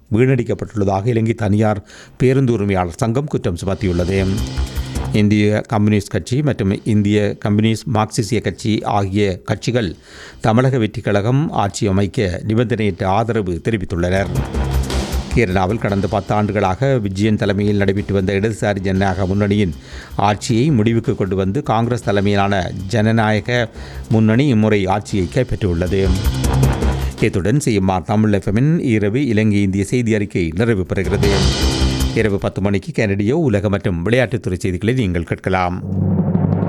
வீணடிக்கப்பட்டுள்ளதாக இலங்கை தனியார் பேருந்து உரிமையாளர் சங்கம் குற்றம் சுமத்தியுள்ளது இந்திய கம்யூனிஸ்ட் கட்சி மற்றும் இந்திய கம்யூனிஸ்ட் மார்க்சிசிய கட்சி ஆகிய கட்சிகள் தமிழக வெற்றிக் கழகம் ஆட்சி அமைக்க நிபந்தனையற்ற ஆதரவு தெரிவித்துள்ளனர் கேரளாவில் கடந்த பத்தாண்டுகளாக விஜயன் தலைமையில் நடைபெற்று வந்த இடதுசாரி ஜனநாயக முன்னணியின் ஆட்சியை முடிவுக்கு கொண்டு வந்து காங்கிரஸ் தலைமையிலான ஜனநாயக முன்னணி இம்முறை ஆட்சியை கைப்பற்றியுள்ளது இத்துடன் சிஎம்ஆர் தமிழ் எஃப்எம்மின் இரவு இலங்கை இந்திய செய்தி அறிக்கை நிறைவு பெறுகிறது இரவு பத்து மணிக்கு கனடியோ உலக மற்றும் விளையாட்டுத்துறை செய்திகளை நீங்கள் கேட்கலாம்